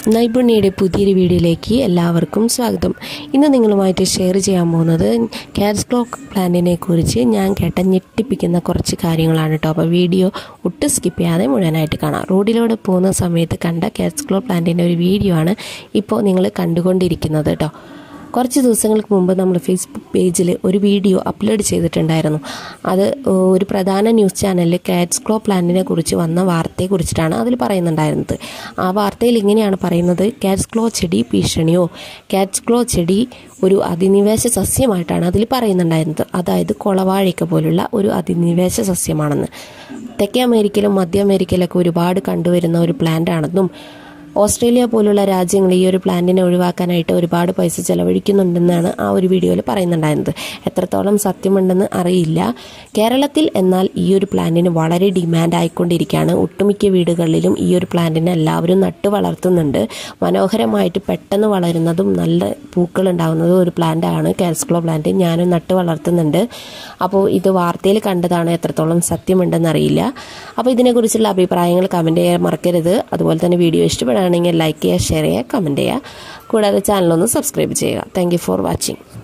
നൈപുണ്യയുടെ പുതിയൊരു വീഡിയോയിലേക്ക് എല്ലാവർക്കും സ്വാഗതം ഇന്ന് നിങ്ങളുമായിട്ട് ഷെയർ ചെയ്യാൻ പോകുന്നത് കാറ്റ്സ് ക്ലോക്ക് പ്ലാന്റിനെ കുറിച്ച് ഞാൻ കേട്ട ഞെട്ടിപ്പിക്കുന്ന കുറച്ച് കാര്യങ്ങളാണ് കേട്ടോ അപ്പോൾ വീഡിയോ ഒട്ടും സ്കിപ്പ് ചെയ്യാതെ മുഴുവനായിട്ട് കാണാം റോഡിലൂടെ പോകുന്ന സമയത്ത് കണ്ട കാറ്റ്സ് ക്ലോക്ക് പ്ലാന്റിൻ്റെ ഒരു വീഡിയോ ആണ് ഇപ്പോൾ നിങ്ങൾ കണ്ടുകൊണ്ടിരിക്കുന്നത് കേട്ടോ കുറച്ച് ദിവസങ്ങൾക്ക് മുമ്പ് നമ്മൾ ഫേസ്ബുക്ക് പേജിൽ ഒരു വീഡിയോ അപ്ലോഡ് ചെയ്തിട്ടുണ്ടായിരുന്നു അത് ഒരു പ്രധാന ന്യൂസ് ചാനലിൽ കാറ്റ്സ് ക്ലോ പ്ലാന്റിനെ കുറിച്ച് വന്ന വാർത്തയെ കുറിച്ചിട്ടാണ് അതിൽ പറയുന്നുണ്ടായിരുന്നത് ആ വാർത്തയിൽ ഇങ്ങനെയാണ് പറയുന്നത് കാറ്റ്സ് ക്ലോ ചെടി ഭീഷണിയോ കാറ്റ്സ് ക്ലോ ചെടി ഒരു അധിനിവേശ സസ്യമായിട്ടാണ് അതിൽ പറയുന്നുണ്ടായിരുന്നത് അതായത് കൊളവാഴയ്ക്ക പോലുള്ള ഒരു അധിനിവേശ സസ്യമാണെന്ന് തെക്കേ അമേരിക്കയിലും മധ്യ അമേരിക്കയിലൊക്കെ ഒരുപാട് കണ്ടുവരുന്ന ഒരു പ്ലാന്റ് ആണെന്നും ഓസ്ട്രേലിയ പോലുള്ള രാജ്യങ്ങൾ ഈ ഒരു പ്ലാന്റിനെ ഒഴിവാക്കാനായിട്ട് ഒരുപാട് പൈസ ചെലവഴിക്കുന്നുണ്ടെന്നാണ് ആ ഒരു വീഡിയോയിൽ പറയുന്നുണ്ടായിരുന്നത് എത്രത്തോളം സത്യമുണ്ടെന്ന് അറിയില്ല കേരളത്തിൽ എന്നാൽ ഈ ഒരു പ്ലാന്റിന് വളരെ ഡിമാൻഡ് ആയിക്കൊണ്ടിരിക്കുകയാണ് ഒട്ടുമിക്ക വീടുകളിലും ഈ ഒരു പ്ലാന്റിനെ എല്ലാവരും നട്ടു വളർത്തുന്നുണ്ട് മനോഹരമായിട്ട് പെട്ടെന്ന് വളരുന്നതും നല്ല പൂക്കൾ ഉണ്ടാകുന്നതും ഒരു പ്ലാന്റ് ആണ് കാൽസ്ക്ലോ പ്ലാന്റ് ഞാനും നട്ടു വളർത്തുന്നുണ്ട് അപ്പോൾ ഇത് വാർത്തയിൽ കണ്ടതാണ് എത്രത്തോളം സത്യമുണ്ടെന്ന് അറിയില്ല അപ്പോൾ ഇതിനെക്കുറിച്ചുള്ള അഭിപ്രായങ്ങൾ കമൻറ്റ് ചെയ്യാൻ മറക്കരുത് അതുപോലെ തന്നെ വീഡിയോ ഇഷ്ടപ്പെടുകയാണെങ്കിൽ ലൈക്ക് ചെയ്യുക ഷെയർ ചെയ്യുക കമൻറ്റ് ചെയ്യുക കൂടാതെ ചാനലൊന്ന് സബ്സ്ക്രൈബ് ചെയ്യുക താങ്ക് ഫോർ വാച്ചിങ്